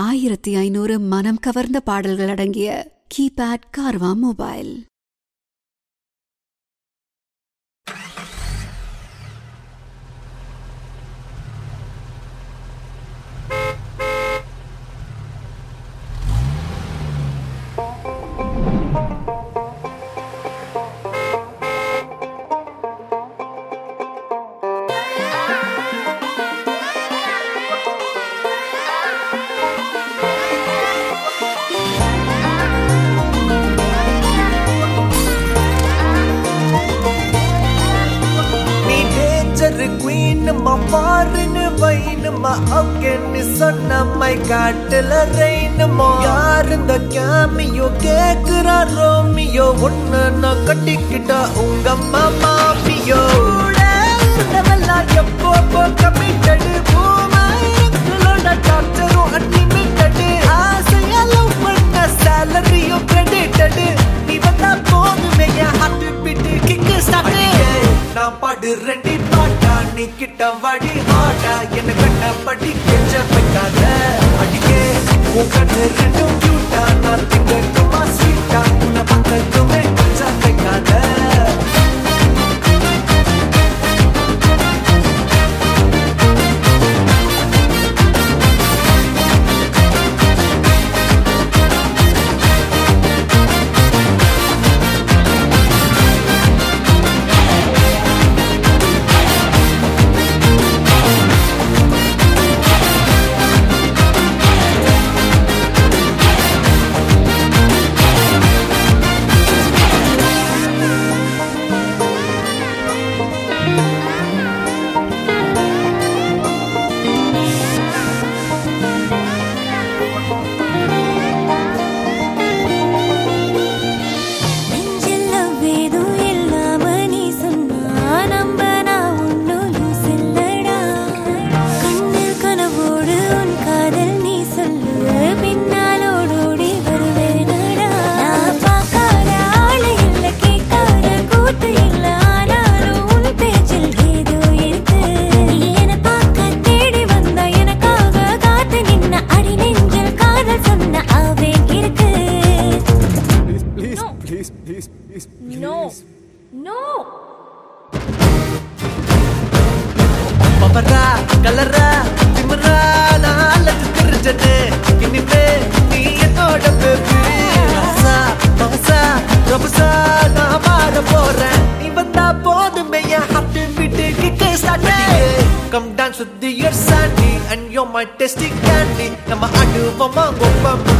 ஆயிரத்தி ஐநூறு மனம் கவர்ந்த பாடல்கள் அடங்கிய கீபேட் கார்வா மொபைல் நீ டேஞ்சர் குவீனுமா பாருன்னு வைனுமா ஓகேன்னு சொன்ன மை காட்டுல ரெயினுமா யார் இந்த கேமியோ கேக்குறா ரோமியோ உன்ன நான் கட்டிக்கிட்டா உங்க மாமியோ எப்போ கமிட்டடு பூமாயிரங்களோட டாக்டரும் அன்லிமிட்டடு ஆசையா லவ் பண்ண சேலரியும் கிரெடிட்டடு நீ வந்தா போதுமே என் ஹார்ட் பீட் கிக்கு ஸ்டார்ட் நான் பாடு ரெண்டி பாட்டா நீ கிட்ட வாடி ஆடா என்ன கண்டபடி கெஞ்ச வைக்காத அடிக்கே உன் கண்ணு ரெண்டும் கியூட்டா நான் திங்கட்டுமா ஸ்வீட்டா உன்னை பக்கத்துமே கொஞ்சம் வைக்காத நெஞ்சில் வேதும் இல்லாம நீ சொன்னா நம்ப நான் ஒன்னும் லூஸ் இல்லடா கண்ணில் கனவோடு உன் காதல் நீ சொல்லு பின்னால் ஓடோடி வருவேனடா நான் பார்க்காத ஆளு இல்ல கேட்காத கூத்து இல்ல ஆனாலும் உன் பேச்சில் ஏதோ இருக்கு நீ என்ன பார்க்க தேடி வந்தா எனக்காக காத்து நின்ன அடி நெஞ்சில் காதல் சொன்ன ஆவேன் இருக்கு Please, please, please, please, please. No. No. பவரா கலரா திமிரா நாளது தெரிஞ்சது இனிமே நீ என்னோட பேபி ராசா மகசா ரபசா நான் மாற போறேன் நீ வந்தா போதுமே என் heart beat kick start come dance with your Sandy and yo my tasty candy நம்ம அடுவோமா கொப்பம்